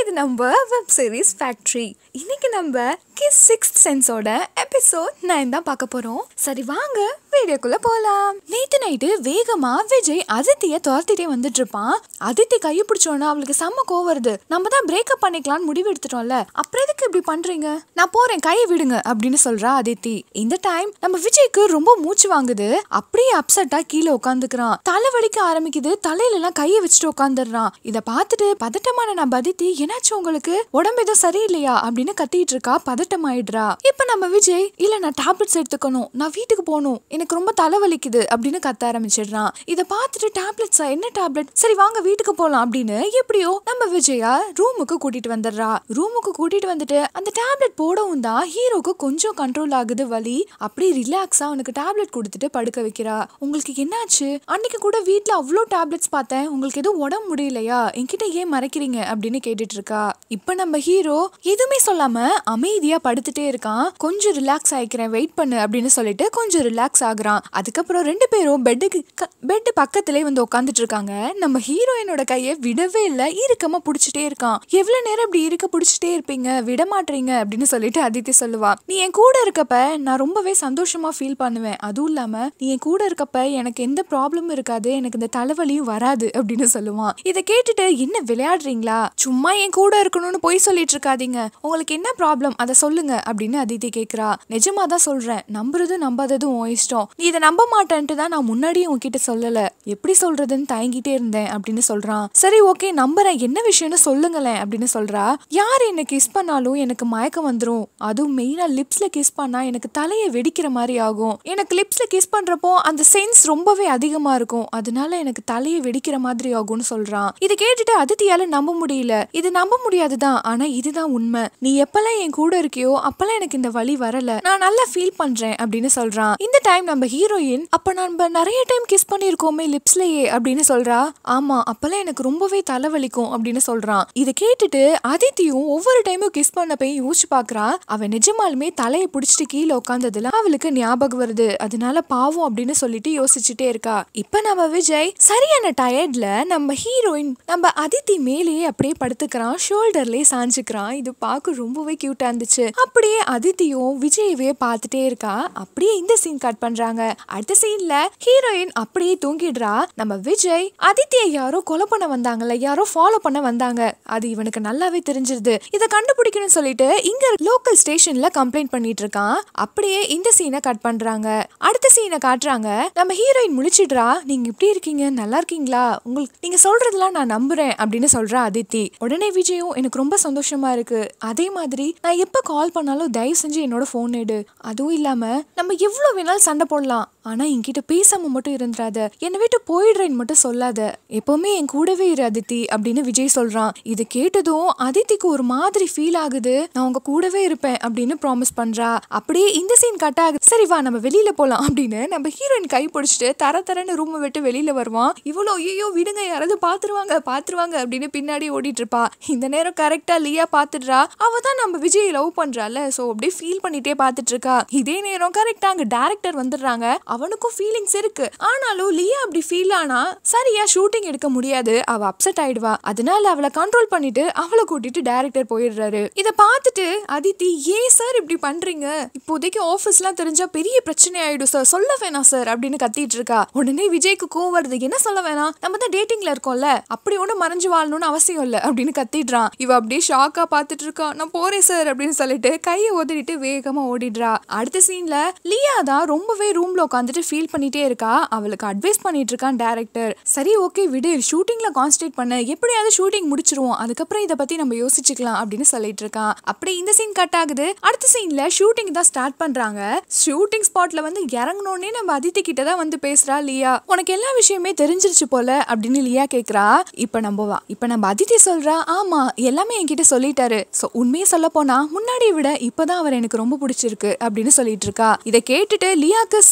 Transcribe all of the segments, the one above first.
இது நம்ம web series factory இன்னைக்கு நம்ம கிஸ் சிக்ஸ் சென்ஸோட எபிசோட் நைன் தான் பார்க்க போறோம் சரி வாங்க வீடியோக்குள்ள போலாம் நேத்து நைட்டு வேகமா விஜய் அதித்திய துரத்திட்டே வந்துட்டு இருப்பான் அதித்தி கையை பிடிச்சோன்னா அவளுக்கு செம்ம கோவம் வருது நம்ம தான் பிரேக்கப் பண்ணிக்கலாம்னு முடிவு எடுத்துட்டோம்ல அப்புறம் எதுக்கு இப்படி பண்றீங்க நான் போறேன் கையை விடுங்க அப்படின்னு சொல்றா அதித்தி இந்த டைம் நம்ம விஜய்க்கு ரொம்ப மூச்சு வாங்குது அப்படியே அப்செட்டா கீழே உட்காந்துக்கிறான் தலை வலிக்க ஆரம்பிக்குது தலையில எல்லாம் கையை வச்சுட்டு உட்காந்துடுறான் இத பார்த்துட்டு பதட்டமான நம்ம அதித்தி என்னாச்சு உங்களுக்கு உடம்பு எதுவும் சரியில்லையா அப்படின்னு கத்திட்டு இருக்கா பதட்டம் ஆயிடுறா இப்ப நம்ம விஜய் இல்ல நான் டேப்லெட்ஸ் எடுத்துக்கணும் நான் வீட்டுக்கு போகணும் எனக்கு ரொம்ப தலை வலிக்குது அப்படின்னு கத்த ஆரம்பிச்சிடுறான் இத பார்த்துட்டு டேப்லெட்ஸா என்ன டேப்லெட் சரி வாங்க வீட்டுக்கு போலாம் அப்படின்னு எப்படியோ நம்ம விஜயா ரூமுக்கு கூட்டிட்டு வந்துடுறா ரூமுக்கு கூட்டிட்டு வந்துட்டு அந்த டேப்லெட் போடவும் தான் ஹீரோக்கு கொஞ்சம் கண்ட்ரோல் ஆகுது வலி அப்படியே ரிலாக்ஸா அவனுக்கு டேப்லெட் கொடுத்துட்டு படுக்க வைக்கிறா உங்களுக்கு என்னாச்சு அன்னைக்கு கூட வீட்ல அவ்வளோ டேப்லெட்ஸ் பார்த்தேன் உங்களுக்கு எதுவும் உடம்பு முடியலையா என்கிட்ட ஏன் மறைக்கிறீங்க அப்படின்னு கேட்டுட்டு இருக்கா இப்ப நம்ம ஹீரோ எதுவுமே சொல்லாம அமைதியா படுத்துட்டே இருக்கான் கொஞ்சம் ரிலாக்ஸ் ஆயிக்கிறேன் வெயிட் பண்ணு அப்படின்னு சொல்லிட்டு கொஞ்சம் ரிலாக்ஸ் ஆகுறான் அதுக்கப்புறம் ரெண்டு பேரும் பெட்டுக்கு பெட் பக்கத்திலே வந்து உட்காந்துட்டு இருக்காங்க நம்ம ஹீரோயினோட கையை விடவே இல்லை இறுக்கமா பிடிச்சிட்டே இருக்கான் எவ்வளவு நேரம் இப்படி இருக்க பிடிச்சிட்டே இருப்பீங்க விட மாட்டீங்க அப்படின்னு சொல்லிட்டு அதித்தி சொல்லுவா நீ என் கூட இருக்கப்ப நான் ரொம்பவே சந்தோஷமா ஃபீல் பண்ணுவேன் அதுவும் இல்லாம நீ என் கூட இருக்கப்ப எனக்கு எந்த ப்ராப்ளமும் இருக்காது எனக்கு இந்த தலைவலியும் வராது அப்படின்னு சொல்லுவான் இதை கேட்டுட்டு என்ன விளையாடுறீங்களா சும்மா என் கூட இருக்கணும்னு போய் சொல்லிட்டு இருக்காதீங்க உங்களுக்கு என்ன ப்ராப்ளம் அதை சொல்லுங்க அப்படின்னு அதித்தி கேக்குறா நிஜமா தான் சொல்றேன் நம்புறதும் நம்பாததும் உன் இஷ்டம் நீ இதை நம்ப மாட்டேன்ட்டு தான் நான் முன்னாடியே உன்கிட்ட சொல்லல எப்படி சொல்றதுன்னு தயங்கிட்டே இருந்தேன் அப்படின்னு சொல்றான் சரி ஓகே நம்புறேன் என்ன விஷயம்னு சொல்லுங்களேன் அப்படின்னு சொல்றா யார் என்ன கிஸ் பண்ணாலும் எனக்கு மயக்கம் வந்துரும் அதுவும் மெயினா லிப்ஸ்ல கிஸ் பண்ணா எனக்கு தலையை வெடிக்கிற மாதிரி ஆகும் எனக்கு லிப்ஸ்ல கிஸ் பண்றப்போ அந்த சென்ஸ் ரொம்பவே அதிகமா இருக்கும் அதனால எனக்கு தலையை வெடிக்கிற மாதிரி ஆகும்னு சொல்றான் இதை கேட்டுட்டு அதித்தியால நம்ப முடியல இது நம்ப முடியாதுதான் ஆனா இதுதான் உண்மை நீ எப்பெல்லாம் என் கூட இருக்கியோ அப்பெல்லாம் எனக்கு இந்த வலி வரல நான் நல்லா ஃபீல் பண்றேன் அப்படின்னு சொல்றான் இந்த டைம் நம்ம ஹீரோயின் அப்ப நம்ம நிறைய டைம் கிஸ் பண்ணிருக்கோமே லிப்ஸ்லயே அப்படின்னு சொல்றா ஆமா அப்பெல்லாம் எனக்கு ரொம்பவே தலைவலிக்கும் அப்படின்னு சொல்றான் இதை கேட்டுட்டு அதித்தியும் ஒவ்வொரு டைமும் கிஸ் பண்ண போய் யோசிச்சு பாக்குறா அவன் நிஜமாலுமே தலையை பிடிச்சிட்டு கீழே உட்காந்ததுல அவளுக்கு ஞாபகம் வருது அதனால பாவம் அப்படின்னு சொல்லிட்டு யோசிச்சுட்டே இருக்கா இப்ப நம்ம விஜய் சரியான டயர்ட்ல நம்ம ஹீரோயின் நம்ம அதித்தி மேலேயே அப்படியே படுத்துக்கிறான் ஷோல்டர்லயே சாஞ்சுக்கிறான் இது பார்க்க ரொம்பவே கியூட்டா இருந்துச்சு அப்படியே அதித்தியும் விஜயவே பார்த்துட்டே இருக்கா அப்படியே இந்த சீன் கட் பண்றாங்க அடுத்த சீன்ல ஹீரோயின் அப்படியே தூங்கிடுறா நம்ம விஜய் அதித்தியை யாரோ கொலை பண்ண வந்தாங்கல்ல யாரோ ஃபாலோ பண்ண வந்தாங்க அது இவனுக்கு நல்லாவே தெரிஞ்சிருது இதை கண்டுபிடிக்கணும்னு சொல்லிட்டு இங்க லோக்கல் ஸ்டேஷன்ல கம்ப்ளைண்ட் பண்ணிட்டு இருக்கான் அப்படியே இந்த சீனை கட் பண்றாங்க அடுத்த சீனை காட்டுறாங்க நம்ம ஹீரோயின் முழிச்சிடுறா நீங்க இப்படி இருக்கீங்க நல்லா இருக்கீங்களா உங்களுக்கு நீங்க சொல்றதெல்லாம் நான் நம்புறேன் அப்படின்னு சொல்றா அதித்தி உடனே விஜயும் எனக்கு ரொம்ப சந்தோஷமா இருக்கு அதே மாதிரி நான் எப்ப கால் பண்ணாலும் தயவு செஞ்சு என்னோட போன் எடு அதுவும் இல்லாம நம்ம எவ்வளவு வேணாலும் சண்டை போடலாம் ஆனா என்கிட்ட பேசாம மட்டும் இருந்துராத என்னை விட்டு போயிடுறேன்னு மட்டும் சொல்லாத எப்பவுமே என் கூடவே இரு அதித்தி அப்படின்னு விஜய் சொல்றான் இது கேட்டதும் அதித்திக்கு ஒரு மாதிரி ஃபீல் ஆகுது நான் உங்க கூடவே இருப்பேன் அப்படின்னு ப்ராமிஸ் பண்றா அப்படியே இந்த சீன் கட் ஆகுது சரி வா நம்ம வெளியில போலாம் அப்படின்னு நம்ம ஹீரோயின் கை பிடிச்சிட்டு தர தரன்னு ரூமை விட்டு வெளியில வருவான் இவ்வளோ ஐயோ விடுங்க யாராவது பாத்துருவாங்க பாத்துருவாங்க அப்படின்னு பின்னாடி ஓடிட்டு இருப்பா இந்த நேரம் கரெக்டா லியா பாத்துடுறா அவ தான் நம்ம விஜய் லவ் பண்றால சோ அப்படியே ஃபீல் பண்ணிட்டே பாத்துட்டு இருக்கா இதே நேரம் கரெக்டா அங்க டேரக்டர் வந்துடுறாங்க அவனுக்கும் ஃபீலிங்ஸ் இருக்கு ஆனாலும் லியா அப்படி ஃபீல் ஆனா சரியா ஷூட்டிங் எடுக்க முடியாது அவ அப்செட் ஆயிடுவா அதனால அவளை கண்ட்ரோல் பண்ணிட்டு அவளை கூட்டிட்டு டேரக்டர் போயிடுறாரு இத பார்த்துட்டு அதித்தி ஏன் சார் இப்படி பண்றீங்க இப்போதைக்கு ஆஃபீஸ்லாம் தெரிஞ்சா பெரிய பிரச்சனை ஆயிடும் சார் சொல்ல வேணாம் சார் அப்படின்னு கத்திட்டு இருக்கா உடனே விஜய்க்கு கோவம் வருது என்ன சொல்ல வேணாம் நம்ம தான் டேட்டிங்ல இருக்கோம்ல அப்படி ஒன்றும் மறைஞ்சு வாழணும்னு அவசியம் இல்லை அப்படின்னு கத்திடுறான் இவ அப்படியே ஷாக்கா பார்த்துட்டு இருக்கா நான் போறேன் சார் அப்படின்னு சொல்லிட்டு கையை உதறிட்டு வேகமா ஓடிடுறா அடுத்த சீன்ல லியா தான் ரொம்பவே ரூம்ல உட்காந்துட்டு ஃபீல் பண்ணிட்டே இருக்கா அவளுக்கு அட்வைஸ் பண்ணிட்டு இருக்கான் டேரக்டர் சரி ஓகே விடு ஷூட்டிங்ல கான்சன்ட்ரேட் பண்ண எப்படியாவது ஷூட்டிங் முடிச்சிருவோம் அதுக்கப்புறம் இதை பத்தி நம்ம யோசிச்சுக்கலாம் அப்படின்னு சொல்லிட்டு இருக்கான் அப்படி இந்த சீன் கட் ஆகுது அடுத்த சீன்ல ஷூட்டிங் தான் ஸ்டார்ட் பண்றாங்க ஷூட்டிங் ஸ்பாட்ல வந்து இறங்கணுன்னே நம்ம அதித்தி கிட்ட தான் வந்து பேசுறா லியா உனக்கு எல்லா விஷயமே தெரிஞ்சிருச்சு போல அப்படின்னு லியா கேக்குறா இப்ப நம்ம வா இப்ப நம்ம அதித்தி சொல்றா ஆமா எல்லாமே என்கிட்ட சொல்லிட்டாரு சோ உண்மையை சொல்ல போனா முன்னாடியை விட இப்பதான் அவர் எனக்கு ரொம்ப பிடிச்சிருக்கு அப்படின்னு சொல்லிட்டு இருக்கா இதை கேட்டுட்டு லியாக்கு செம்ம கடு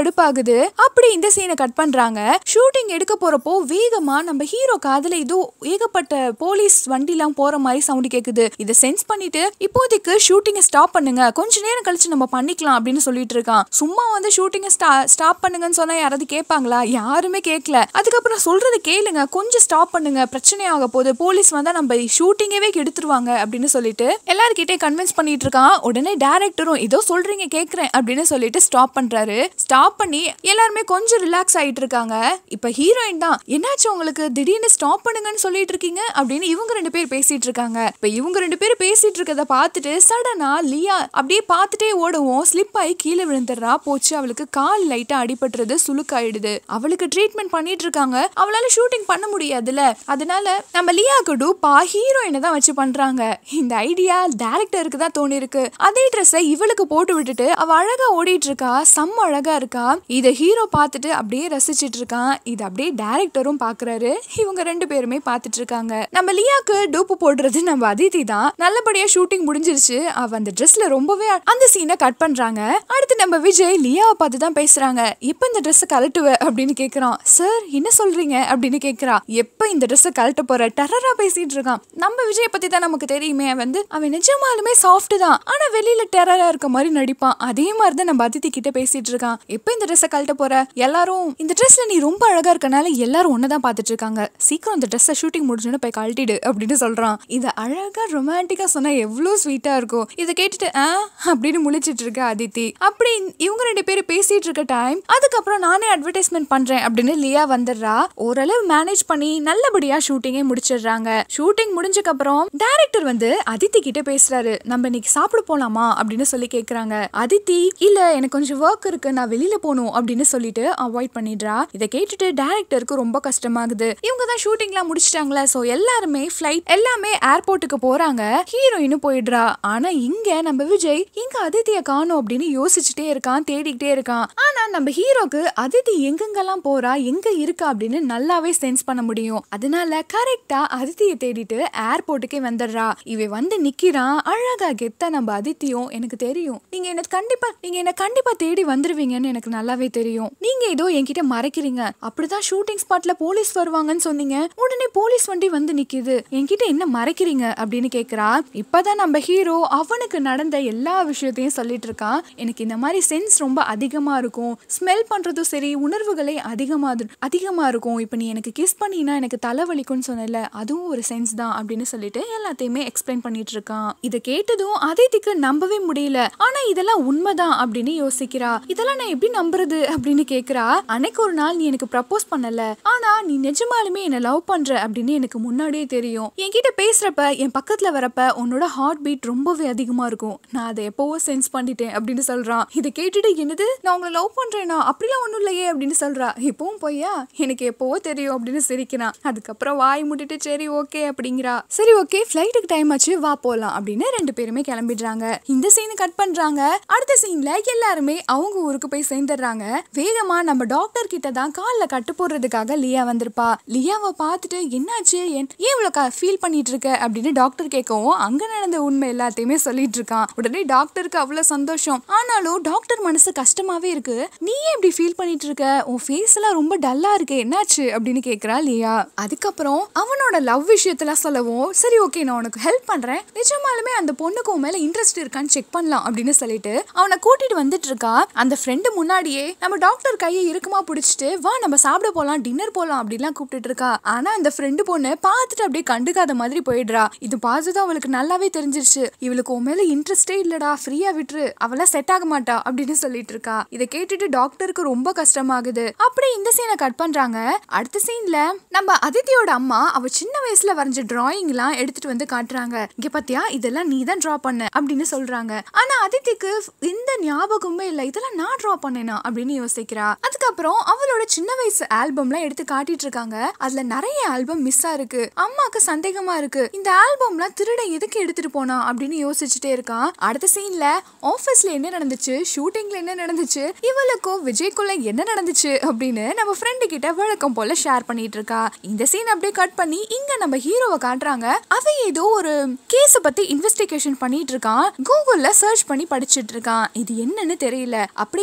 கடுப்பாகுது அப்படி இந்த சீனை கட் பண்றாங்க ஷூட்டிங் எடுக்க போறப்போ வேகமா நம்ம ஹீரோ காதுல ஏதோ ஏகப்பட்ட போலீஸ் வண்டிலாம் போற மாதிரி சவுண்ட் கேக்குது இதை சென்ஸ் பண்ணிட்டு இப்போதைக்கு ஷூட்டிங்கை ஸ்டாப் பண்ணுங்க கொஞ்ச நேரம் கழிச்சு நம்ம பண்ணிக்கலாம் அப்படின்னு சொல்லிட்டு இருக்கான் சும்மா வந்து ஷூட்டிங்கை ஸ்டாப் பண்ணுங்கன்னு சொன்னா யாராவது கேட்பாங்களா யாருமே கேட்கல அதுக்கப்புறம் சொல்றது கேளுங்க கொஞ்சம் ஸ்டாப் பண்ணுங்க பிரச்சனை ஆக போகுது போலீஸ் வந்தா நம்ம ஷூட்டிங்கவே கெடுத்துருவாங்க அப்படின்னு சொல்லிட்டு எல்லார்கிட்டே கன்வின்ஸ் பண்ணிட்டு இருக்கான் உடனே டேரக்டரும் ஏதோ சொல்றீங்க கேக்குறேன் அப்படின்னு சொல்லிட்டு ஸ்டாப் பண்றாரு ஸ்டாப் பண்ணி எல்லாருமே கொஞ்சம் ரிலாக்ஸ் ஆயிட்டு இருக்காங்க இப்ப ஹீரோயின் தான் என்னாச்சு உங்களுக்கு திடீர்னு ஸ்டாப் பண்ணுங்கன்னு சொல்லிட்டு இருக்கீங்க அப்படின்னு இவங்க ரெண்டு பேர் பேசிட்டு இருக்காங்க இப்ப இவங்க ரெண்டு பேரும் பேசிட்டு இருக்கத பார்த்துட்டு சடனா லியா அப்படியே பார்த்துட்டே ஓடவும் ஸ்லிப் ஆகி கீழே விழுந்துடுறா போச்சு அவளுக்கு கால் லைட்டா அடிபட்டுறது சுளுக்காயிடுது அவளுக்கு ட்ரீட்மெண்ட் பண்ணிட்டு இருக்காங்க அவளால ஷூட்டிங் பண்ண முடியாதுல்ல அதனால நம்ம லியாக்கு டூப்பா ஹீரோயினை தான் வச்சு பண்றாங்க இந்த ஐடியா டேரக்டருக்கு தான் தோணி இருக்கு அதே ட்ரெஸ்ஸை இவளுக்கு போட்டு விட்டுட்டு அவ அழகா ஓடிட்டு இருக்கா செம்ம அழகா இருக்கா இதை ஹீரோ பார்த்துட்டு அப்படியே ரசிச்சிட்டு இருக்கான் இது அப்படியே டேரக்டரும் பாக்குறாரு இவங்க ரெண்டு பேருமே பார்த்துட்டு இருக்காங்க நம்ம லியாக்கு டூப்பு போடுறது நம்ம அதிதி தான் நல்லபடியா ஷூட்டிங் முடிஞ்சிருச்சு அவ அந்த ட்ரெஸ்ல ரொம்பவே அ- அந்த சீனை கட் பண்றாங்க அடுத்து நம்ம விஜய் லியாவை பார்த்து தான் பேசுறாங்க எப்ப இந்த ட்ரெஸ் கழட்டுவ அப்படின்னு கேக்குறான் சார் என்ன சொல்றீங்க அப்படின்னு கேக்குறா எப்ப இந்த ட்ரெஸ் கழட்ட போற டெரரா பேசிட்டு இருக்கான் நம்ம விஜய் பத்தி தான் நமக்கு தெரியுமே வந்து அவன் நிஜமாலுமே சாஃப்ட் தான் ஆனா வெளியில டெரரா இருக்க மாதிரி நடிப்பான் அதே மாதிரி தான் நம்ம அதித்தி கிட்ட பேசிட்டு இருக்கான் எப்ப இந்த ட்ரெஸ்ஸை கழட்ட போற எல்லாரும் இந்த ட்ரெஸ்ல நீ ரொம்ப அழகா இருக்கனால எல்லாரும் ஒன்னதான் பார்த்துட்டு இருக்காங்க சீக்கிரம் இந்த ட்ரெஸ்ஸை ஷூட்டிங் முடிஞ்சோன்னு போய் கழட்டிடு அப்படின்னு சொல்றான் இதை அழகா ரொமான்டிக்கா சொன்னா எவ்வளவு ஸ்வீட்டா இருக்கும் இதை கேட்டுட்டு ஆ அப்படின்னு முழிச்சிட்டு இருக்க அதித்தி அப்படி இவங்க ரெண்டு பேரும் பேசிட்டு இருக்க டைம் அதுக்கப்புறம் நானே அட்வர்டைஸ்மெண்ட் பண்றேன் அப்படின்னு லியா வந்துடுறா ஓரளவு மேனேஜ் பண்ணி நல்லபடியா ஷூட்டிங்கே முடிச்சிடுறாங்க ஷூட்டிங் முடிஞ்சதுக்கு அப்புறம் டைரக்டர் வந்து அதித்தி கிட்ட பேசுறாரு நம்ம இன்னைக்கு சாப்பிட போலாமா அப்படின்னு சொல்லி கேக்குறாங்க அதித்தி இல்ல எனக்கு கொஞ்சம் ஒர்க் இருக்கு நான் வெளியில போகணும் அப்படின்னு சொல்லிட்டு அவாய்ட் பண்ணிடுறா இதை கேட்டுட்டு டேரக்டருக்கு ரொம்ப கஷ்டமாகுது இவங்க தான் ஷூட்டிங்லாம் முடிச்சிட்டாங்களா சோ எல்லாருமே ஃபிளைட் எல்லாமே ஏர்போர்ட்டுக்கு போறாங்க ஹீரோயினும் போயிடுறா ஆனா இங்க நம்ம விஜய் இங்க அதித்திய காணோம் அப்படின்னு யோசிச்சுட்டே இருக்கான் தேடிக்கிட்டே இருக்கான் ஆனா நம்ம ஹீரோக்கு அதித்தி எங்கெங்கெல்லாம் போறா எங்க இருக்கா அப்படின்னு நல்லாவே சென்ஸ் பண்ண முடியும் அதனால கரெக்டா அதித்திய தேடிட்டு ஏர்போர்ட்டுக்கே வந்துடுறா இவ வந்து நிக்கிறான் அழகா கெத்த நம்ம அதித்தியும் எனக்கு தெரியும் நீங்க எனக்கு கண்டிப்பா நீங்க என்ன கண்டிப்பா தேடி வந்துருவீங்கன்னு எனக்கு நல்லாவே தெரியும் நீங்க ஏதோ என்கிட்ட மறைக்கிறீங்க அப்படிதான் ஷூட்டிங் ஸ்பாட்ல போலீஸ் வருவாங்கன்னு சொன்னீங்க உடனே போலீஸ் வண்டி வந்து நிக்குது என்கிட்ட என்ன மறைக்கிறீங்க அப்படின்னு கேக்குறா இப்பதான் நம்ம ஹீரோ அவனுக்கு நடந்த எல்லா விஷயத்தையும் சொல்லிட்டு இருக்கான் எனக்கு இந்த மாதிரி சென்ஸ் ரொம்ப அதிகமா இருக்கும் ஸ்மெல் பண்றதும் சரி உணர்வுகளே அதிகமா அதிகமா இருக்கும் இப்போ நீ எனக்கு கிஸ் பண்ணினா எனக்கு தலைவலிக்கும்னு சொன்னல அதுவும் ஒரு சென்ஸ் தான் அப்படின்னு சொல்லிட்டு எல்லாத்தையுமே எக்ஸ்பிளைன் பண்ணிட்டு இருக்கான் இதை கேட்டதும் அதித்திக்கு நம்பவே முடியல ஆனா இதெல்லாம் உண்மைதான் அப்படின்னு யோசிக்கிறா இதெல்லாம் நான் எப்படி நம்புறது அப்படின்னு கேக்குறா அன்னைக்கு ஒரு நாள் நீ எனக்கு ப்ரப்போஸ் பண்ணல ஆனா நீ நிஜமாலுமே என்ன லவ் பண்ற அப்படின்னு எனக்கு முன்னாடியே தெரியும் என்கிட்ட பேசுறப்ப என் பக்கத்துல வரப்ப உன்னோட ஹார்ட் பீட் ரொம்பவே அதிகமா இருக்கும் நான் அதை எப்பவோ சென்ஸ் பண்ணிட்டேன் அப்படின்னு சொல்றான் இதை கேட்டுட்டு என்னது நான் உங்களை லவ் பண்றேனா அப்படிலாம் ஒண்ணும் இல்லையே அப்படின்னு சொல்றா இப்பவும் பொய்யா எனக்கு எப்பவோ தெரியும் அப்படின்னு சிரிக்கிறான் அதுக்கப்புறம் வாய் மூடிட்டு சரி ஓகே அப்படிங்கிறா சரி ஓகே ஃபிளைட்டுக்கு டைம் ஆச்சு வா போலாம் அப்படின்னு ரெண்டு பேருமே கிளம்பிடுறாங்க இந்த சீன் கட் பண்றாங்க அடுத்த சீன்ல எல்லாருமே அவங்க ஊருக்கு போய் சேர்ந்துடுறாங்க வேகமா நம்ம டாக்டர் கிட்ட தான் காலில் கட்டு போடுறதுக்காக லியா வந்திருப்பா லியாவை பார்த்துட்டு என்னாச்சு ஏன் ஏன் இவ்வளோ ஃபீல் பண்ணிட்டு இருக்க அப்படின்னு டாக்டர் கேட்கவும் அங்க நடந்த உண்மை எல்லாத்தையுமே சொல்லிட்டு இருக்கான் உடனே டாக்டருக்கு அவ்வளவு சந்தோஷம் ஆனாலும் டாக்டர் மனசு கஷ்டமாவே இருக்கு நீ ஏன் இப்படி ஃபீல் பண்ணிட்டு இருக்க உன் ஃபேஸ் எல்லாம் ரொம்ப டல்லா இருக்கு என்னாச்சு அப்படின்னு கேக்குறா லியா அதுக்கப்புறம் அவனோட லவ் விஷயத்தெல்லாம் சொல்லவும் சரி ஓகே நான் உனக்கு ஹெல்ப் பண்றேன் நிஜமாலுமே அந்த பொண்ணுக்கு உன் மேல இன்ட்ரெஸ்ட் இருக்கான்னு செக் பண்ணலாம் அப்படின்னு சொல்லிட்டு அவனை கூட்டிட்டு வந்துட்டு இருக்கா அந்த ஃப்ரெண்டு முன்னாடியே நம்ம டாக்டர் கையை இறுக்கமா பிடிச்சிட்டு வா நம்ம சாப்பிட போலாம் டின்னர் போலாம் அப்படிலாம் கூப்பிட்டுட்டு இருக்கா ஆனா அந்த ஃப்ரெண்டு பொண்ணு பார்த்துட்டு அப்படியே கண்டுக்காத மாதிரி போயிடுறா இது பார்த்ததும் அவளுக்கு நல்லாவே தெரிஞ்சிருச்சு இவளுக்கு உன் மேல இன்ட்ரெஸ்டே இல்லடா ஃப்ரீயா விட்டுரு அவளாம் செட் ஆக மாட்டா அப்படின்னு சொல்லிட்டு இருக்கா இதை கேட்டுட்டு டாக்டருக்கு ரொம்ப கஷ்டமாகுது அப்படி இந்த சீனை கட் பண்றாங்க அடுத்த சீன்ல நம்ம அதித்தியோட அம்மா அவ சின்ன வயசுல வரைஞ்ச டிராயிங் எல்லாம் எடுத்துட்டு வந்து காட்டுறாங்க இங்க பாத்தியா இதெல்லாம் நீ தான் டிரா பண்ண அப்படின்னு சொல்றாங்க ஆனா அதித்திக்கு எந்த ஞாபகமுமே இல்ல இதெல்லாம் நான் டிரா பண்ணேனா அப்படின்னு யோசிக்கிறா அதுக்கப்புறம் அவளோட சின்ன வயசு ஆல்பம்லாம் எடுத்து காட்டிட்டு இருக்காங்க அதுல நிறைய ஆல்பம் மிஸ் இருக்கு அம்மாக்கு சந்தேகமா இருக்கு இந்த ஆல்பம்லாம் திருட எதுக்கு எடுத்துட்டு போனா அப்படின்னு யோசிச்சுட்டே இருக்கான் அடுத்த சீன்ல ஆபீஸ்ல என்ன நடந்துச்சு ஷூட்டிங்ல என்ன நடந்துச்சு இவளுக்கும் விஜய்க்குள்ள என்ன நடந்துச்சு அப்படின்னு நம்ம ஃப்ரெண்டு கிட்ட வழக்கம் போல ஷேர் பண்ணிட்டு இருக்கா இந்த சீன் அப்படியே கட் பண்ணி இங்க நம்ம ஹீரோவை காட்டுறாங்க அவன் ஏதோ ஒரு கேஸ பத்தி இன்வெஸ்டிகேஷன் பண்ணிட்டு இருக்கான் கூகுள்ல சர்ச் பண்ணி படிச்சிட்டு இருக்கான் இது என்னன்னு தெரியல அப்படி இந்த சீனை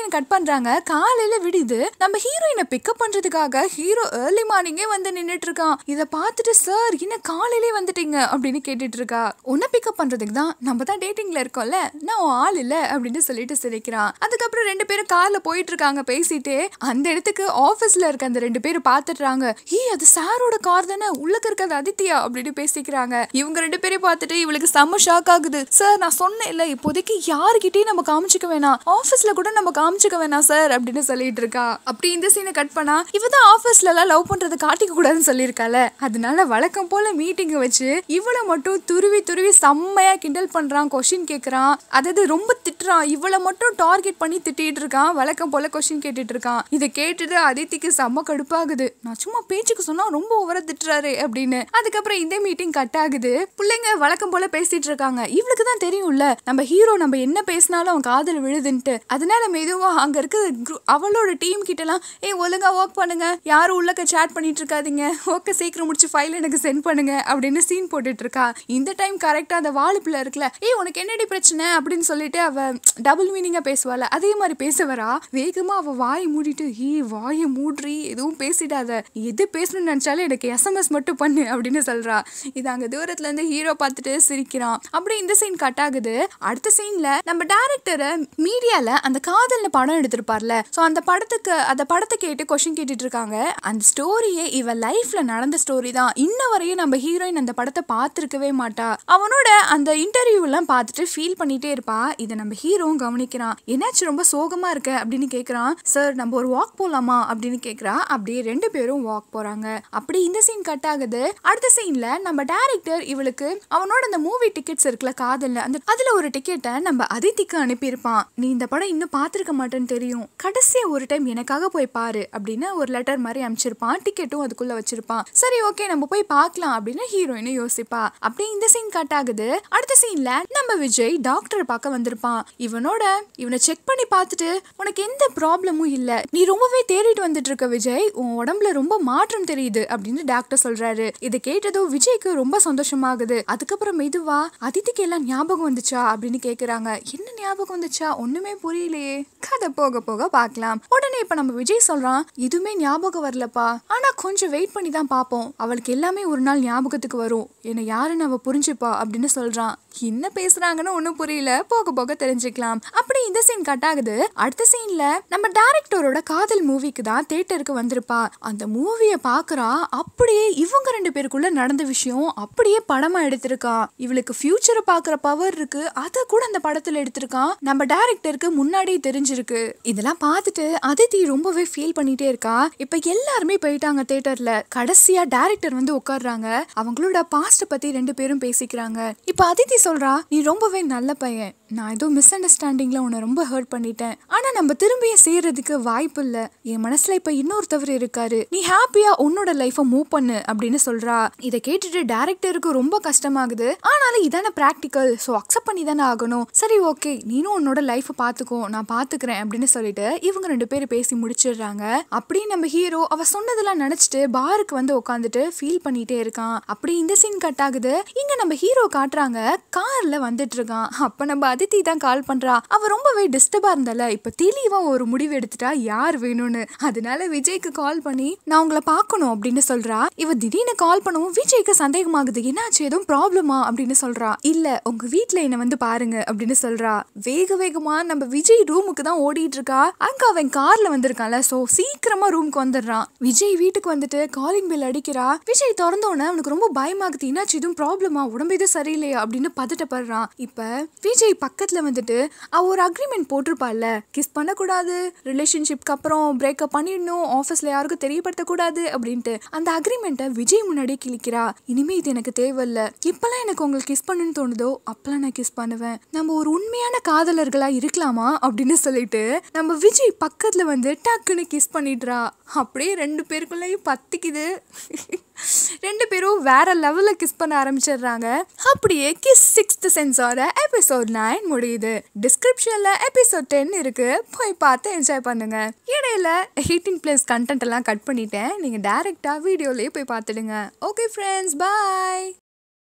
சீன் கட் பண்றாங்க காலையில விடுது நம்ம ஹீரோயினை பிக்கப் பண்றதுக்காக ஹீரோ ஏர்லி மார்னிங்கே வந்து நின்னுட்டு இருக்கான் இத பார்த்துட்டு சார் என்ன காலையிலே வந்துட்டீங்க அப்படின்னு கேட்டுட்டு இருக்கா உன்னை பிக்கப் பண்றதுக்கு தான் நம்ம தான் டேட்டிங்ல இருக்கோம்ல நான் உன் ஆள் இல்ல அப்படின்னு சொல்லிட்டு சிரிக்கிறான் அதுக்கப்புறம் ரெண்டு பேரும் கார்ல போயிட்டு இருக்காங்க பேசிட்டு அந்த இடத்துக்கு ஆபீஸ்ல இருக்க அந்த ரெண்டு பேரும் பாத்துடுறாங்க ஈ அது சாரோட கார் தானே உள்ளக்க இருக்கிறது அதித்தியா அப்படின்னு பேசிக்கிறாங்க இவங்க ரெண்டு பேரையும் பார்த்துட்டு இவளுக்கு செம்ம ஷாக் ஆகுது சார் நான் சொன்னேன் இல்ல இப்போதைக்கு யாருக்கிட்டையும் நம்ம காமிச்சிக்க வேணாம் ஆபீஸ்ல கூட நம்ம காமிச்சிக்க வேணாம் சார் அப்படின்னு சொல்லிட்டு இருக்கா அப்படி இந்த சீனை கட் பண்ணா இவ தான் ஆபீஸ்ல எல்லாம் லவ் பண்றது காட்டிக்க கூடாதுன்னு சொல்லியிருக்கால அதனால வழக்கம் போல மீட்டிங் வச்சு இவளை மட்டும் துருவி துருவி செம்மையா கிண்டல் பண்றான் கொஷின் கேக்குறான் அதாவது ரொம்ப திட்டுறான் இவளை மட்டும் டார்கெட் பண்ணி திட்டிட்டு இருக்கான் வழக்கம் போல கொஷின் கேட்டுட்டு இருக்கான் இதை கேட்டுட்டு அதித்திக்கு செம்ம கடுப்பாகுது நான் சும்மா பேச்சுக்கு சொன்னா ரொம்ப ஓவரா திட்டுறாரு அப்படின்னு அதுக்கப்புறம் இந்த மீட்டிங் கட் ஆகுது பிள்ளைங்க வழக்கம் போல பேசிட்டு இருக்காங்க இவளுக்கு தான் தெரியும்ல நம்ம ஹீரோ நம்ம என்ன பேசினாலும் அவன் காதல் விழுதுன்ட்டு அதனால மெதுவா அங்க இருக்க group- அவளோட டீம் கிட்டலாம் ஏ ஒழுங்கா ஒர்க் பண்ணுங்க யாரும் உள்ளக்க சேட் பண்ணிட்டு இருக்காதீங்க ஓகே சீக்கிரம் முடிச்சு ஃபைல் எனக்கு சென்ட் பண்ணுங்க அப்படின்னு சீன் போட்டுட்டு இருக்கா இந்த டைம் கரெக்டா அந்த வாழு பிள்ளை இருக்குல்ல ஏ உனக்கு என்னடி பிரச்சனை அப்படின்னு சொல்லிட்டு அவ டபுள் மீனிங்கா பேசுவாள் அதே மாதிரி பேச வரா வேகமா அவ வாயை மூடிட்டு ஏ வாயை மூடுறி எதுவும் பேசிடாத எது பேசணும்னு நினைச்சாலும் எனக்கு எஸ்எம்எஸ் மட்டும் பண்ணு அப்படின்னு சொல்றா இது அங்க தூரத்துல இருந்து ஹீரோ பார்த்துட்டு சிரிக்கிறான் அப்படி இந்த சீன் கட் ஆகுது அடுத்த சீன்ல நம்ம டேரக்டரை மீடியால அந்த காதல்னு படம் எடுத்திருப்பார்ல ஸோ அந்த படத்துக்கு அந்த படத்தை கேட்டு கொஷின் கேட்டுட்டு இருக்காங்க அந்த ஸ்டோரியே இவ லைஃப்ல நடந்த ஸ்டோரி தான் இன்ன வரையும் நம்ம ஹீரோயின் அந்த படத்தை பார்த்துருக்கவே மாட்டா அவனோட அந்த இன்டர்வியூ எல்லாம் பார்த்துட்டு ஃபீல் பண்ணிட்டே இருப்பா இதை நம்ம ஹீரோவும் கவனிக்கிறான் என்னாச்சு ரொம்ப சோகமா இருக்க அப்படின்னு கேக்குறான் சார் நம்ம ஒரு வாக் போலாமா அப்படின்னு கேக்குறா அப்படியே ரெண்டு பேரும் வாக் போறாங்க அப்படி இந்த சீன் கட் ஆகுது அடுத்த சீன்ல நம்ம டேரக்டர் இவளுக்கு அவனோட அந்த மூவி டிக்கெட்ஸ் இருக்குல்ல காதல்ல அந்த அதுல ஒரு டிக்கெட்டை நம்ம அதித்திக்கு அனுப்பியிருப்பான் நீ இந்த படம் இன்னும் பார்த்திருக்க மாட்டேன்னு தெரியும் கடைசியா ஒரு டைம் எனக்காக போய் பாரு அப்படின்னு ஒரு லெட்டர் மாதிரி அனுப்பிச்சிருப்பான் டிக்கெட்டும் அதுக்குள்ள வச்சிருப்பான் சரி ஓகே நம்ம போய் பார்க்கலாம் அப்படின்னு ஹீரோயினும் யோசிப்பா அப்படியே இந்த சீன் கட் ஆகுது அடுத்த சீன்ல நம்ம விஜய் டாக்டர் பார்க்க வந்திருப்பான் இவனோட இவனை செக் பண்ணி பார்த்துட்டு உனக்கு எந்த ப்ராப்ளமும் இல்ல நீ ரொம்பவே தேடிட்டு வந்துட்டு இருக்க விஜய் உன் உடம்புல ரொம்ப மாற்றம் தெரியுது அப்படின்னு டாக்டர் சொல்றாரு இதை கேட்டதும் விஜய்க்கு ரொம்ப சந்தோஷமாகுது அதுக்கப்புறம் மெதுவா அதித்திக்கு எல்லாம் ஞாபகம் வந்துச்சா அப்படின்னு கேக்குறாங்க என்ன ஞாபகம் வந்துச்சா ஒண்ணுமே புரியலையே கதை போக போக பார்க்கலாம் உடனே இப்ப நம்ம விஜய் சொல்றான் எதுவுமே ஞாபகம் வரலப்பா ஆனா கொஞ்சம் வெயிட் பண்ணி தான் பார்ப்போம் அவளுக்கு எல்லாமே ஒரு நாள் ஞாபகத்துக்கு வரும் என்ன யாருன்னு அவ புரிஞ்சுப்பா அப்படின்னு சொல்றான் என்ன பேசுறாங்கன்னு ஒண்ணும் புரியல போக போக தெரிஞ்சுக்கலாம் அப்படி இந்த சீன் கட் ஆகுது அடுத்த சீன்ல நம்ம டேரக்டரோட காதல் மூவிக்கு தான் தேட்டருக்கு வந்திருப்பா அந்த மூவியை பாக்குறா அப்படியே இவங்க ரெண்டு பேருக்குள்ள நடந்த விஷயம் அப்படியே படமா எடுத்திருக்கா இவளுக்கு ஃபியூச்சரை பாக்குற பவர் இருக்கு அத கூட அந்த படத்துல எடுத்திருக்கான் நம்ம டேரக்டருக்கு முன்னாடியே தெரிஞ்சிருக்கு இதெல்லாம் பார்த்துட்டு அதித்தி ரொம்பவே ஃபீல் பண்ணிட்டே இருக்கா இப்ப எல்லாருமே போயிட்டாங்க தேட்டர்ல கடைசியா டேரக்டர் வந்து உட்கார்றாங்க அவங்களோட பாஸ்ட பத்தி ரெண்டு பேரும் பேசிக்கிறாங்க இப்ப அதித்தி சொல்றா நீ ரொம்பவே நல்ல பையன் நான் ஏதோ மிஸ் அண்டர்ஸ்டாண்டிங்ல உன்னை ரொம்ப ஹர்ட் பண்ணிட்டேன் ஆனா நம்ம திரும்பியும் சேர்றதுக்கு வாய்ப்பு இல்ல என் மனசுல இப்ப இன்னொருத்தவர் இருக்காரு நீ ஹாப்பியா உன்னோட லைஃப மூவ் பண்ணு அப்படின்னு சொல்றா இதை கேட்டுட்டு டேரக்டருக்கு ரொம்ப கஷ்டமாகுது ஆனாலும் இதான பிராக்டிக்கல் ஸோ அக்செப்ட் பண்ணி தானே ஆகணும் சரி ஓகே நீனும் உன்னோட லைஃப பாத்துக்கோ நான் பாத்துக்கிறேன் அப்படின்னு சொல்லிட்டு இவங்க ரெண்டு பேரும் பேசி முடிச்சிடுறாங்க அப்படி நம்ம ஹீரோ அவ சொன்னதெல்லாம் நினைச்சிட்டு பாருக்கு வந்து உட்காந்துட்டு ஃபீல் பண்ணிட்டே இருக்கான் அப்படி இந்த சீன் கட் ஆகுது இங்க நம்ம ஹீரோ காட்டுறாங்க கார்ல வந்துட்டு இருக்கான் அப்ப நம்ம அதித்தி தான் கால் பண்றா அவ ரொம்பவே டிஸ்டர்பா இருந்தால இப்ப தெளிவா ஒரு முடிவு எடுத்துட்டா யார் வேணும்னு அதனால விஜய்க்கு கால் பண்ணி நான் உங்களை பார்க்கணும் அப்படின்னு சொல்றா இவ திடீர்னு கால் பண்ணவும் விஜய்க்கு சந்தேகமாகுது என்னாச்சு எதுவும் ப்ராப்ளமா அப்படின்னு சொல்றா இல்ல உங்க வீட்ல என்ன வந்து பாருங்க அப்படின்னு சொல்றா வேக வேகமா நம்ம விஜய் ரூமுக்கு தான் ஓடிட்டு இருக்கா அங்க அவன் கார்ல வந்திருக்கான்ல சோ சீக்கிரமா ரூமுக்கு வந்துடுறான் விஜய் வீட்டுக்கு வந்துட்டு காலிங் பெல் அடிக்கிறா விஜய் திறந்த உடனே அவனுக்கு ரொம்ப பயமாகுது என்னாச்சு எதுவும் ப்ராப்ளமா உடம்பு எதுவும் சரியில்லையா அப்படின்னு பதட்டப்படுறான் இப்ப விஜய் பக்கத்துல வந்துட்டு அவ ஒரு அக்ரிமெண்ட் போட்டிருப்பாள்ல கிஸ் பண்ணக்கூடாது ரிலேஷன்ஷிப்க்கு அப்புறம் பிரேக்கப் பண்ணிடணும் ஆஃபீஸ்ல யாருக்கும் தெரியப்படுத்தக்கூடாது அப்படின்ட்டு அந்த அக்ரிமெண்ட்டை விஜய் முன்னாடியே கிழிக்கிறா இனிமே இது எனக்கு தேவையில்ல இப்பெல்லாம் எனக்கு உங்களுக்கு கிஸ் பண்ணுன்னு தோணுதோ அப்பெல்லாம் நான் கிஸ் பண்ணுவேன் நம்ம ஒரு உண்மையான காதலர்களா இருக்கலாமா அப்படின்னு சொல்லிட்டு நம்ம விஜய் பக்கத்துல வந்து டக்குன்னு கிஸ் பண்ணிடுறா அப்படியே ரெண்டு பேருக்குள்ளேயும் பத்திக்குது ரெண்டு பேரும் வேற லெவல்ல கிஸ் பண்ண ஆரம்பிச்சிடுறாங்க அப்படியே கிஸ் சிக்ஸ்த் சென்ஸோட எபிசோட் நைன் முடியுது டிஸ்கிரிப்ஷன்ல எபிசோட் டென் இருக்கு போய் பார்த்து என்ஜாய் பண்ணுங்க இடையில எயிட்டீன் பிளஸ் கண்டென்ட் எல்லாம் கட் பண்ணிட்டேன் நீங்க டைரக்டா வீடியோலயே போய் பார்த்துடுங்க ஓகே ஃப்ரெண்ட்ஸ் பாய்